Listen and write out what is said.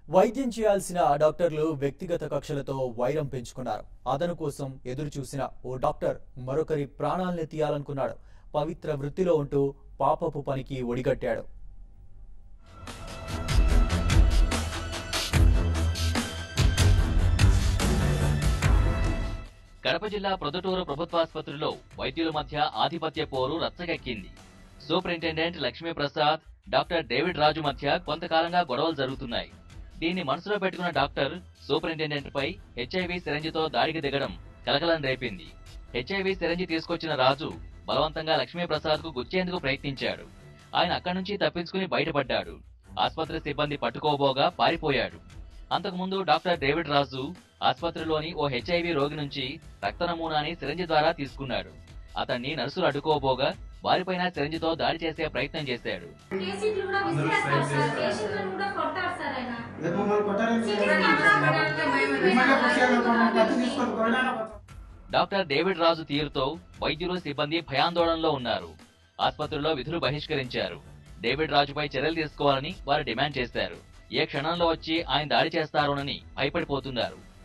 వైద్యం చేయాల్సిన ఆ డాక్టర్లు వ్యక్తిగత కక్షలతో వైరం పెంచుకున్నారు అదను కోసం ఎదురు చూసిన ఓ డాక్టర్ మరొకరి ప్రాణాల్ని తీయాలనుకున్నాడు పవిత్ర వృత్తిలో ఉంటూ పాపపు పనికి ఒడిగట్టాడు కడప జిల్లా ప్రొద్దుటూరు ప్రభుత్వాసుపత్రిలో వైద్యుల మధ్య ఆధిపత్య పోరు రచ్చగెక్కింది superintendent Lakshmiprasad doctor David Raju మధ్య కొంతకాలంగా గొడవలు జరుగుతున్నాయి దీన్ని మనసులో పెట్టుకున్న డాక్టర్ సూపరింటెండెంట్ పై హెచ్ఐవి సిరంజితో దాడికి దిగడం కలకలం రేపింది హెచ్ఐవి సిరంజి తీసుకొచ్చిన రాజు బలవంతంగా లక్ష్మీప్రసాద్ కు గుచ్చేందుకు ప్రయత్నించాడు ఆయన అక్కడి నుంచి తప్పించుకుని బయటపడ్డాడు ఆసుపత్రి సిబ్బంది పట్టుకోబోగా పారిపోయాడు అంతకుముందు డాక్టర్ డేవిడ్ రాజు ఆసుపత్రిలోని ఓ హెచ్ఐవి రోగి నుంచి రక్త నమూనాని సిరంజి ద్వారా తీసుకున్నాడు అతన్ని నర్సులు అడ్డుకోబోగా వారిపైన సిరంజితో దాడి చేసే ప్రయత్నం చేశాడు కేసీట్లు కూడా విసిరేస్తారు సార్ పేషెంట్లను కూడా కొట్టారు సార్ ఆయన రేపు మమ్మల్ని కొట్టారని సిటీ స్కాన్ రావడానికి మిమ్మల్ని కొట్టారు, కత్తి తీసుకొని కొరడాన కొట్టారు. డాక్టర్ డేవిడ్ రాజు తీరుతో వైద్యులు సిబ్బంది భయాందోళనలో ఉన్నారు ఆసుపత్రిలో విధులు బహిష్కరించారు డేవిడ్ రాజుపై చర్యలు తీసుకోవాలని వారు డిమాండ్ చేశారు ఏ క్షణంలో వచ్చి ఆయన దాడి చేస్తారోనని భయపడిపోతున్నారు